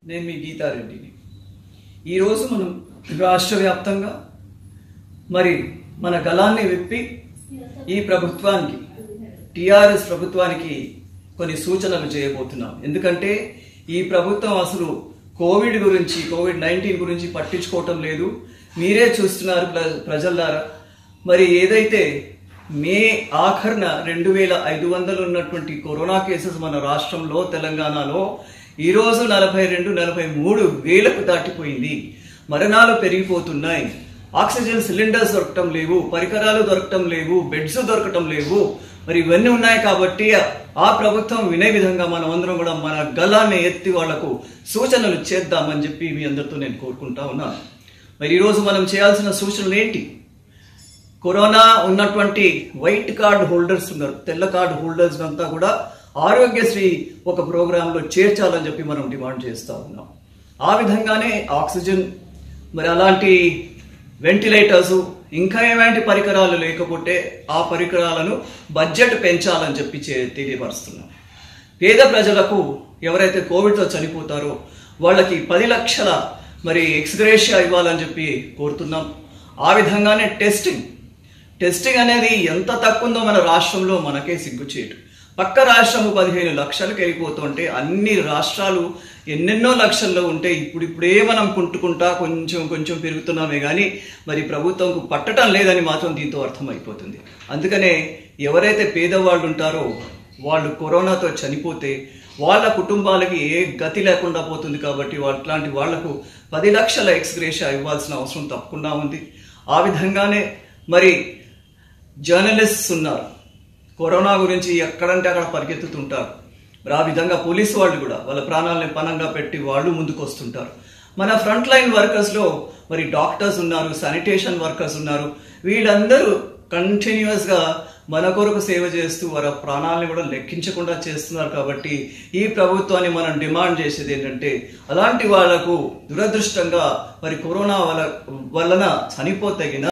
నేను మీ గీతారెడ్డిని ఈరోజు మనం రాష్ట్ర వ్యాప్తంగా మరి మన గలాన్ని విప్పి ఈ ప్రభుత్వానికి టిఆర్ఎస్ ప్రభుత్వానికి కొన్ని సూచనలు చేయబోతున్నాం ఎందుకంటే ఈ ప్రభుత్వం అసలు కోవిడ్ గురించి కోవిడ్ నైన్టీన్ గురించి పట్టించుకోవటం లేదు మీరే చూస్తున్నారు ప్ర- ప్రజలారా మరి ఏదైతే మే ఆఖరణ రెండు వేల ఐదు వందలు ఉన్నటువంటి కరోనా కేసెస్ మన రాష్ట్రంలో తెలంగాణలో ఈరోజు నలభై రెండు నలభై మూడు వేలకు దాటిపోయింది మరణాలు పెరిగిపోతున్నాయి ఆక్సిజన్ సిలిండర్స్ దొరకటం లేవు పరికరాలు దొరకటం లేవు బెడ్స్ దొరకటం లేవు మరి ఇవన్నీ ఉన్నాయి కాబట్టి ఆ ప్రభుత్వం వినే విధంగా మనం అందరం కూడా మన గలాన్ని ఎత్తి వాళ్లకు సూచనలు చేద్దామని చెప్పి మీ అందరితో నేను కోరుకుంటా ఉన్నాను మరి ఈరోజు మనం చేయాల్సిన సూచనలు ఏంటి కరోనా ఉన్నటువంటి వైట్ కార్డ్ హోల్డర్స్ ఉన్నారు తెల్ల కార్డ్ హోల్డర్స్ అంతా కూడా ఆరోగ్యశ్రీ ఒక ప్రోగ్రాంలో చేర్చాలని చెప్పి మనం డిమాండ్ చేస్తా ఉన్నాం ఆ విధంగానే ఆక్సిజన్ మరి అలాంటి వెంటిలేటర్స్ ఇంకా ఏలాంటి పరికరాలు లేకపోతే ఆ పరికరాలను బడ్జెట్ పెంచాలని చెప్పి చే- తెలియపరుస్తున్నాం పేద ప్రజలకు ఎవరైతే కోవిడ్తో చనిపోతారో వాళ్ళకి పది లక్షల మరి ఎక్స్గ్రేషియా ఇవ్వాలని చెప్పి కోరుతున్నాం ఆ విధంగానే టెస్టింగ్ టెస్టింగ్ అనేది ఎంత తక్కువ ఉందో మన రాష్ట్రంలో మనకే సిగ్గుచేటు పక్క రాష్ట్రము పదిహేను లక్షలకు వెళ్ళిపోతుంటే అన్ని రాష్ట్రాలు ఎన్నెన్నో లక్షల్లో ఉంటే ఇప్పుడిప్పుడే మనం కుంటుకుంటా కొంచెం కొంచెం పెరుగుతున్నామే కానీ మరి ప్రభుత్వంకు పట్టడం లేదని మాత్రం దీంతో అర్థమైపోతుంది అందుకనే ఎవరైతే పేదవాళ్ళు ఉంటారో వాళ్ళు కరోనాతో చనిపోతే వాళ్ళ కుటుంబాలకి ఏ గతి లేకుండా పోతుంది కాబట్టి అట్లాంటి వాళ్లకు పది లక్షల ఎక్స్గ్రేషియా ఇవ్వాల్సిన అవసరం తప్పకుండా ఉంది ఆ విధంగానే మరి జర్నలిస్ట్స్ ఉన్నారు కరోనా గురించి ఎక్కడంటే అక్కడ పరిగెత్తుతుంటారు మరి ఆ విధంగా పోలీసు వాళ్ళు కూడా వాళ్ళ ప్రాణాలని పణంగా పెట్టి వాళ్ళు ముందుకు వస్తుంటారు మన ఫ్రంట్ లైన్ వర్కర్స్లో మరి డాక్టర్స్ ఉన్నారు శానిటేషన్ వర్కర్స్ ఉన్నారు వీళ్ళందరూ కంటిన్యూస్గా మన కొరకు సేవ చేస్తూ వారి ప్రాణాలని కూడా లెక్కించకుండా చేస్తున్నారు కాబట్టి ఈ ప్రభుత్వాన్ని మనం డిమాండ్ చేసేది ఏంటంటే అలాంటి వాళ్లకు దురదృష్టంగా మరి కరోనా వల్ల వలన చనిపోతగిన